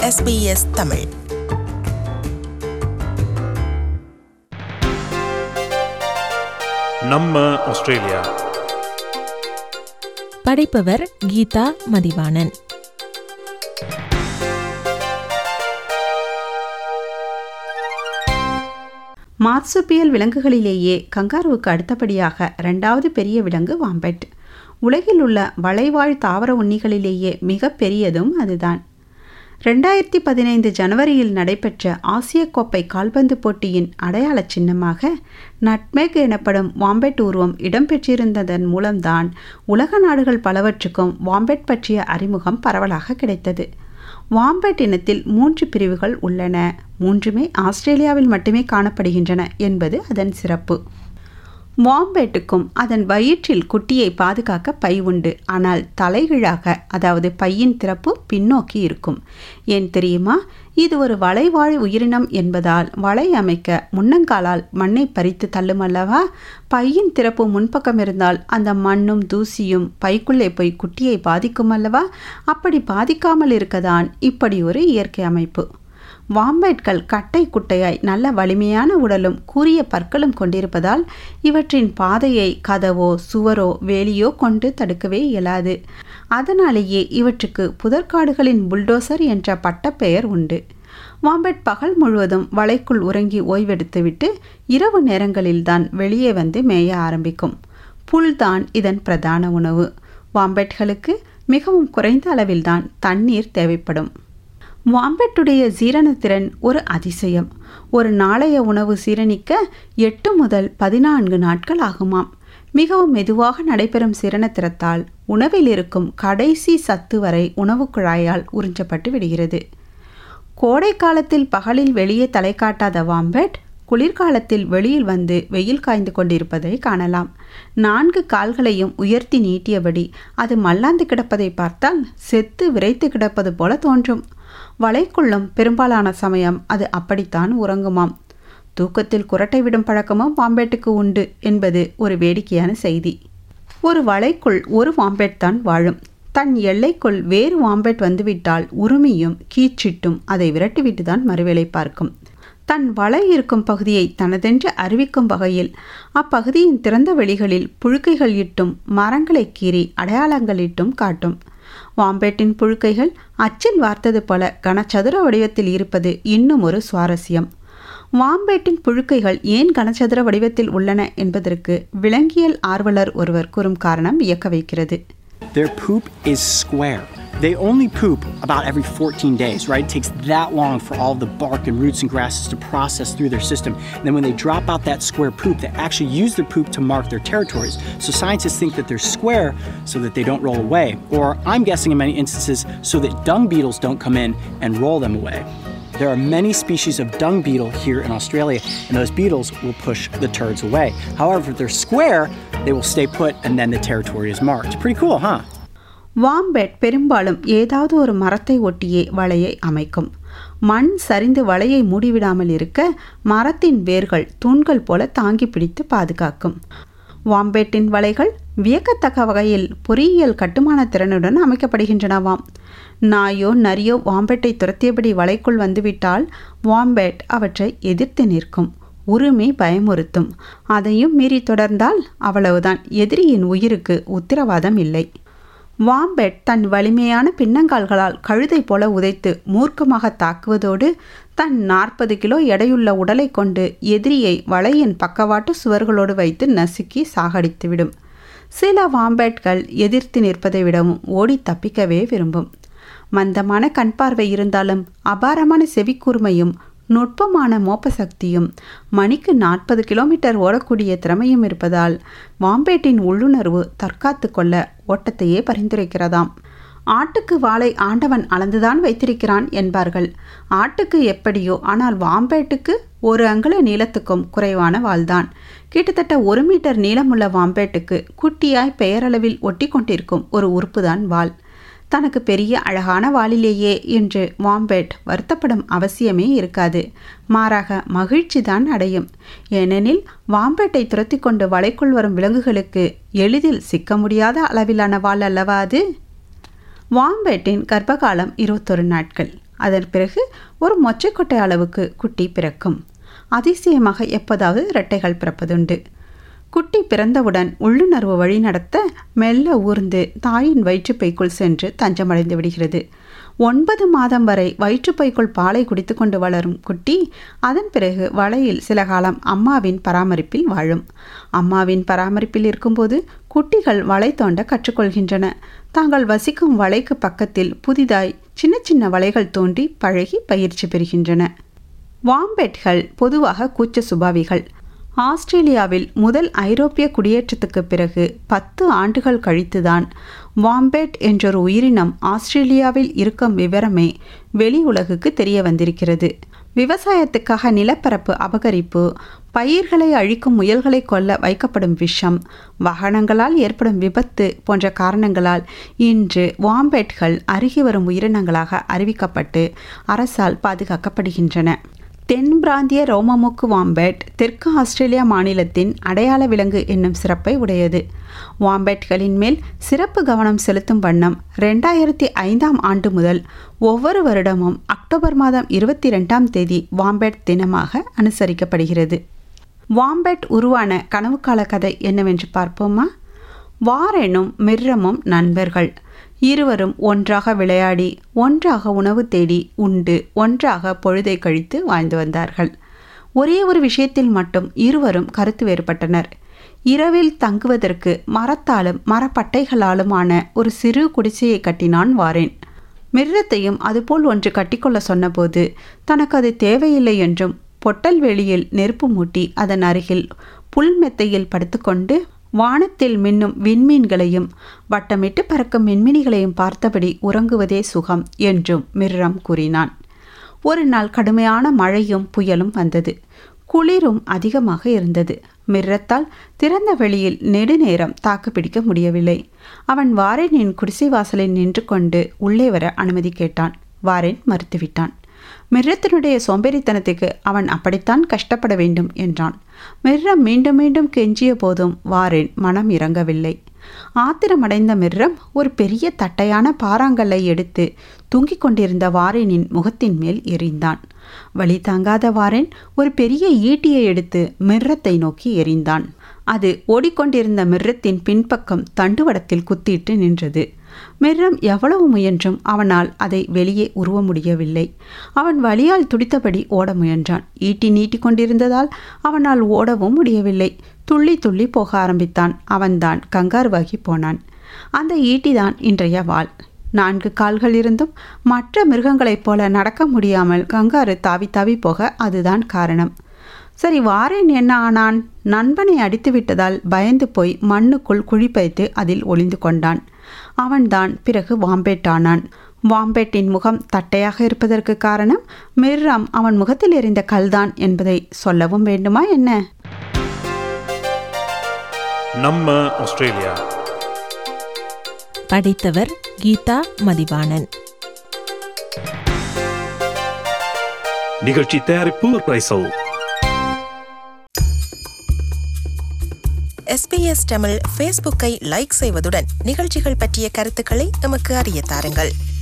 SBS Tamil நம்ம Australia படைப்பவர் Geetha Mathivanan marsupial விலங்குகளிலேயே கங்காருவுக்கு அடுத்தபடியாக இரண்டாவது பெரிய விலங்கு வாம்பெட் உலகில் உள்ள வளைவாழ் தாவர உண்ணிகளிலேயே மிக பெரியதும் அதுதான் ரெண்டாயிரத்தி பதினைந்து ஜனவரியில் நடைபெற்ற ஆசிய கோப்பை கால்பந்து போட்டியின் அடையாள சின்னமாக நட்மெக் எனப்படும் வாம்பெட் உருவம் இடம்பெற்றிருந்ததன் மூலம்தான் உலக நாடுகள் பலவற்றுக்கும் வாம்பெட் பற்றிய அறிமுகம் பரவலாக கிடைத்தது வாம்பெட் இனத்தில் மூன்று பிரிவுகள் உள்ளன மூன்றுமே ஆஸ்திரேலியாவில் மட்டுமே காணப்படுகின்றன என்பது அதன் சிறப்பு வாம்பெட்டுக்கும் அதன் வயிற்றில் குட்டியை பாதுகாக்க பை உண்டு ஆனால் தலைகீழாக அதாவது பையின் திறப்பு பின்னோக்கி இருக்கும் ஏன் தெரியுமா இது ஒரு வளைவாழ் உயிரினம் என்பதால் வலை அமைக்க முன்னங்காலால் மண்ணை பறித்து தள்ளுமல்லவா பையின் திறப்பு முன்பக்கம் இருந்தால் அந்த மண்ணும் தூசியும் பைக்குள்ளே போய் குட்டியை பாதிக்கும் அல்லவா அப்படி பாதிக்காமல் இருக்கதான் இப்படி ஒரு இயற்கை அமைப்பு வாம்பேட்கள் கட்டை குட்டையாய் நல்ல வலிமையான உடலும் கூரிய பற்களும் கொண்டிருப்பதால் இவற்றின் பாதையை கதவோ சுவரோ வேலியோ கொண்டு தடுக்கவே இயலாது அதனாலேயே இவற்றுக்கு புதற்காடுகளின் புல்டோசர் என்ற பட்டப்பெயர் உண்டு வாம்பெட் பகல் முழுவதும் வலைக்குள் உறங்கி ஓய்வெடுத்துவிட்டு இரவு நேரங்களில்தான் வெளியே வந்து மேய ஆரம்பிக்கும் புல்தான் இதன் பிரதான உணவு வாம்பெட்களுக்கு மிகவும் குறைந்த அளவில்தான் தண்ணீர் தேவைப்படும் வாம்பெட்டுடைய ஜீரணத்திறன் ஒரு அதிசயம் ஒரு நாளைய உணவு சீரணிக்க எட்டு முதல் பதினான்கு நாட்கள் ஆகுமாம் மிகவும் மெதுவாக நடைபெறும் சீரணத்திறத்தால் உணவில் இருக்கும் கடைசி சத்து வரை உணவு குழாயால் உறிஞ்சப்பட்டு விடுகிறது கோடை காலத்தில் பகலில் வெளியே தலை காட்டாத வாம்பெட் குளிர்காலத்தில் வெளியில் வந்து வெயில் காய்ந்து கொண்டிருப்பதை காணலாம் நான்கு கால்களையும் உயர்த்தி நீட்டியபடி அது மல்லாந்து கிடப்பதை பார்த்தால் செத்து விரைத்து கிடப்பது போல தோன்றும் வலைக்குள்ளும் பெரும்பாலான சமயம் அது அப்படித்தான் உறங்குமாம் தூக்கத்தில் குரட்டை விடும் பழக்கமும் வாம்பேட்டுக்கு உண்டு என்பது ஒரு வேடிக்கையான செய்தி ஒரு வலைக்குள் ஒரு வாம்பேட் தான் வாழும் தன் எல்லைக்குள் வேறு வாம்பேட் வந்துவிட்டால் உரிமையும் கீச்சிட்டும் அதை விரட்டிவிட்டு தான் மறுவேளை பார்க்கும் தன் வலை இருக்கும் பகுதியை தனதென்று அறிவிக்கும் வகையில் அப்பகுதியின் திறந்த வெளிகளில் புழுக்கைகள் இட்டும் மரங்களை கீறி அடையாளங்களிட்டும் காட்டும் வாம்பேட்டின் புழுக்கைகள் அச்சில் வார்த்தது போல கனச்சதுர வடிவத்தில் இருப்பது இன்னும் ஒரு சுவாரஸ்யம் வாம்பேட்டின் புழுக்கைகள் ஏன் கனச்சதுர வடிவத்தில் உள்ளன என்பதற்கு விலங்கியல் ஆர்வலர் ஒருவர் கூறும் காரணம் வியக்க வைக்கிறது Their poop is square. They only poop about every 14 days, right? It takes that long for all the bark and roots and grasses to process through their system. And then when they drop out that square poop, they actually use their poop to mark their territories. So scientists think that they're square so that they don't roll away. Or I'm guessing in many instances so that dung beetles don't come in and roll them away. There are many species of dung beetle here in Australia, and those beetles will push the turds away. However, if they're square, they will stay put and then the territory is marked. Pretty cool, huh? வாம்பெட் பெரும்பாலும் ஏதாவது ஒரு மரத்தை ஒட்டியே வலையை அமைக்கும் மண் சரிந்து வலையை மூடிவிடாமல் இருக்க மரத்தின் வேர்கள் தூண்கள் போல தாங்கி பிடித்து பாதுகாக்கும் வாம்பேட்டின் வலைகள் வியக்கத்தக்க வகையில் பொறியியல் கட்டுமான திறனுடன் அமைக்கப்படுகின்றனவாம் நாயோ நரியோ வாம்பெட்டை துரத்தியபடி வலைக்குள் வந்துவிட்டால் வாம்பெட் அவற்றை எதிர்த்து நிற்கும் உரிமை பயமுறுத்தும் அதையும் மீறி தொடர்ந்தால் அவ்வளவுதான் எதிரியின் உயிருக்கு உத்தரவாதம் இல்லை வாம்பெட் தன் வலிமையான பின்னங்கால்களால் கழுதை போல உதைத்து மூர்க்கமாக தாக்குவதோடு தன் நாற்பது கிலோ எடையுள்ள உடலை கொண்டு எதிரியை வலையின் பக்கவாட்டு சுவர்களோடு வைத்து நசுக்கி சாகடித்துவிடும் சில வாம்பேட்கள் எதிர்த்து நிற்பதை விடவும் ஓடி தப்பிக்கவே விரும்பும் மந்தமான கண் பார்வை இருந்தாலும் அபாரமான செவிக்கூர்மையும் நுட்பமான மோப்ப சக்தியும் மணிக்கு நாற்பது கிலோமீட்டர் ஓடக்கூடிய திறமையும் இருப்பதால் வாம்பேட்டின் உள்ளுணர்வு தற்காத்து கொள்ள ஓட்டத்தையே பரிந்துரைக்கிறதாம் ஆட்டுக்கு வாளை ஆண்டவன் அளந்துதான் வைத்திருக்கிறான் என்பார்கள் ஆட்டுக்கு எப்படியோ ஆனால் வாம்பேட்டுக்கு ஒரு அங்குல நீளத்துக்கும் குறைவான வாள்தான் கிட்டத்தட்ட ஒரு மீட்டர் நீளமுள்ள வாம்பேட்டுக்கு குட்டியாய் பெயரளவில் ஒட்டி கொண்டிருக்கும் ஒரு உறுப்புதான் வால் தனக்கு பெரிய அழகான வாலிலேயே என்று வாம்பெட் வருத்தப்படும் அவசியமே இருக்காது மாறாக மகிழ்ச்சி தான் அடையும் ஏனெனில் வாம்பெட்டை துரத்தி கொண்டு வலைக்குள் வரும் விலங்குகளுக்கு எளிதில் சிக்க முடியாத அளவிலான வால் அல்லவா அது வாம்பெட்டின் கர்ப்பகாலம் இருபத்தொரு நாட்கள் அதன் பிறகு ஒரு மொச்சைக்கொட்டை அளவுக்கு குட்டி பிறக்கும் அதிசயமாக எப்போதாவது இரட்டைகள் பிறப்பதுண்டு குட்டி பிறந்தவுடன் உள்ளுணர்வு வழி நடத்த மெல்ல ஊர்ந்து தாயின் வயிற்றுப்பைக்குள் சென்று தஞ்சமடைந்து விடுகிறது ஒன்பது மாதம் வரை வயிற்றுப்பைக்குள் பாலை குடித்துக்கொண்டு வளரும் குட்டி அதன் பிறகு வலையில் சில காலம் அம்மாவின் பராமரிப்பில் வாழும் அம்மாவின் பராமரிப்பில் இருக்கும்போது குட்டிகள் வலை தோண்ட கற்றுக்கொள்கின்றன தாங்கள் வசிக்கும் வலைக்கு பக்கத்தில் புதிதாய் சின்ன சின்ன வலைகள் தோண்டி பழகி பயிற்சி பெறுகின்றன வாம்பெட்கள் பொதுவாக கூச்ச சுபாவிகள் ஆஸ்திரேலியாவில் முதல் ஐரோப்பிய குடியேற்றத்துக்கு பிறகு பத்து ஆண்டுகள் கழித்துதான் வாம்பெட் என்றொரு உயிரினம் ஆஸ்திரேலியாவில் இருக்கும் விவரமே வெளி உலகுக்கு தெரிய வந்திருக்கிறது விவசாயத்துக்காக நிலப்பரப்பு அபகரிப்பு பயிர்களை அழிக்கும் முயல்களை கொல்ல வைக்கப்படும் விஷம் வாகனங்களால் ஏற்படும் விபத்து போன்ற காரணங்களால் இன்று வாம்பெட்கள் அருகி வரும் உயிரினங்களாக அறிவிக்கப்பட்டு அரசால் பாதுகாக்கப்படுகின்றன தென் பிராந்திய ரோமமுக்கு வாம்பெட் தெற்கு ஆஸ்திரேலியா மாநிலத்தின் அடையாள விலங்கு என்னும் சிறப்பை உடையது வாம்பெட்களின் மேல் சிறப்பு கவனம் செலுத்தும் வண்ணம் ரெண்டாயிரத்தி ஐந்தாம் ஆண்டு முதல் ஒவ்வொரு வருடமும் அக்டோபர் மாதம் இருபத்தி ரெண்டாம் தேதி வாம்பெட் தினமாக அனுசரிக்கப்படுகிறது வாம்பெட் உருவான கனவுக்கால கதை என்னவென்று பார்ப்போமா வாரெனும் மிர்ரமும் நண்பர்கள் இருவரும் ஒன்றாக விளையாடி ஒன்றாக உணவு தேடி உண்டு ஒன்றாக பொழுதை கழித்து வாழ்ந்து வந்தார்கள் ஒரே ஒரு விஷயத்தில் மட்டும் இருவரும் கருத்து வேறுபட்டனர் இரவில் தங்குவதற்கு மரத்தாலும் மரப்பட்டைகளாலுமான ஒரு சிறு குடிசையை கட்டினான் வாரேன் மிருகத்தையும் அதுபோல் ஒன்று கட்டிக்கொள்ள சொன்னபோது தனக்கு அது தேவையில்லை என்றும் பொட்டல் வெளியில் நெருப்பு மூட்டி அதன் அருகில் புல் மெத்தையில் படுத்துக்கொண்டு வானத்தில் மின்னும் விண்மீன்களையும் வட்டமிட்டு பறக்கும் மின்மினிகளையும் பார்த்தபடி உறங்குவதே சுகம் என்றும் மிர்ரம் கூறினான் ஒரு நாள் கடுமையான மழையும் புயலும் வந்தது குளிரும் அதிகமாக இருந்தது மிர்ரத்தால் திறந்த வெளியில் நெடுநேரம் தாக்கு பிடிக்க முடியவில்லை அவன் வாரேனின் குடிசை வாசலில் நின்று கொண்டு உள்ளே வர அனுமதி கேட்டான் வாரேன் மறுத்துவிட்டான் மிர்ரத்தினுடைய சோம்பேறித்தனத்துக்கு அவன் அப்படித்தான் கஷ்டப்பட வேண்டும் என்றான் மிர்ரம் மீண்டும் மீண்டும் கெஞ்சிய போதும் வாரேன் மனம் இறங்கவில்லை ஆத்திரமடைந்த மிர்ரம் ஒரு பெரிய தட்டையான பாறாங்கல்லை எடுத்து தூங்கிக் கொண்டிருந்த வாரேனின் முகத்தின் மேல் எறிந்தான் வழி தாங்காத வாரேன் ஒரு பெரிய ஈட்டியை எடுத்து மிர்ரத்தை நோக்கி எறிந்தான் அது ஓடிக்கொண்டிருந்த மிர்ரத்தின் பின்பக்கம் தண்டுவடத்தில் குத்திட்டு நின்றது மிர்ரம் எவ்வளவு முயன்றும் அவனால் அதை வெளியே உருவ முடியவில்லை அவன் வலியால் துடித்தபடி ஓட முயன்றான் ஈட்டி நீட்டி கொண்டிருந்ததால் அவனால் ஓடவும் முடியவில்லை துள்ளி துள்ளி போக ஆரம்பித்தான் அவன்தான் கங்காருவாகி போனான் அந்த ஈட்டிதான் இன்றைய வாள் நான்கு கால்கள் இருந்தும் மற்ற மிருகங்களைப் போல நடக்க முடியாமல் கங்காரு தாவி தாவி போக அதுதான் காரணம் சரி வாரேன் என்ன ஆனான் நண்பனை அடித்து விட்டதால் பயந்து போய் மண்ணுக்குள் குழிப்பைத்து அதில் ஒளிந்து கொண்டான் அவன்தான் பிறகு வாம்பேட்டானான் வாம்பேட்டின் முகம் தட்டையாக இருப்பதற்கு காரணம் மிர்ராம் அவன் முகத்தில் எறிந்த கல்தான் என்பதை சொல்லவும் வேண்டுமா என்ன நம்ம ஆஸ்திரேலியா படித்தவர் கீதா மதிவாணன் நிகழ்ச்சி தயாரிப்பு பிரைசல் எஸ்பிஎஸ் தமிழ் ஃபேஸ்புக்கை லைக் செய்வதுடன் நிகழ்ச்சிகள் பற்றிய கருத்துக்களை எமக்கு அறிய தாருங்கள்